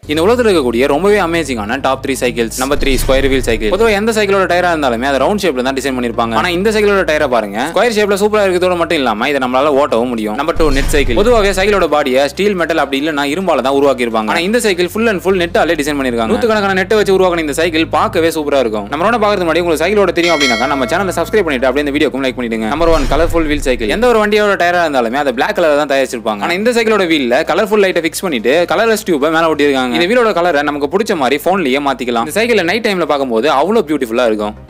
இந்த உலகத்தில் இருக்கக்கூடிய ரொம்பவே அமேசிங்கான top three cycles number three square wheel cycle பொதுவாக எந்த சைக்கிளோட டயரா இருந்தாலுமே அதை ரவுண்ட் ஷேப்ல தான் டிசைன் பண்ணிருப்பாங்க ஆனா இந்த சைக்கிளோட டயரை பாருங்க ஸ்கொயர் ஷேப்ல சூப்பரா இருக்கிறதோட மட்டும் இல்லாம இதை நம்மளால ஓட்டவும் முடியும் நம்பர் டூ நெட் சைக்கிள் பொதுவாகவே சைக்கிளோட பாடியை ஸ்டீல் மெட்டல் அப்படி இல்லைனா இரும்பால தான் உருவாக்கி இருப்பாங்க ஆனா இந்த சைக்கிள் ஃபுல் அண்ட் ஃபுல் நெட்டாலே டிசைன் பண்ணிருக்காங்க நூற்றுக்கணக்கான நெட்டை வச்சு உருவாக்கின இந்த சைக்கிள் பார்க்கவே சூப்பரா இருக்கும் நம்ம ரோட பார்க்கறது முன்னாடி உங்களுக்கு சைக்கிளோட தெரியும் அப்படின்னாக்கா நம்ம சேனலை சப்ஸ்கிரைப் பண்ணிட்டு அப்படியே இந்த வீடியோக்கும் லைக் பண்ணிடுங்க number one colourful wheel cycle எந்த ஒரு வண்டியோட டயரா இருந்தாலுமே அதை பிளாக் கலர் தான் தயாரிச்சிருப்பாங்க ஆனா இந்த சைக்கிளோட வீல்ல கலர்ஃபுல் லைட்டை ஃபிக்ஸ் பண்ணிட்டு கலர்லெஸ் டியூபை மேல ஒட்டியிருக்காங்க இந்த வீலோட கலரை நமக்கு பிடிச்ச மாதிரி போன்லயே மாத்திக்கலாம் இந்த சைக்கிள் நைட் டைம்ல பார்க்கும்போது அவ்வளவு பியூட்டிஃபுல்லா இருக்கும்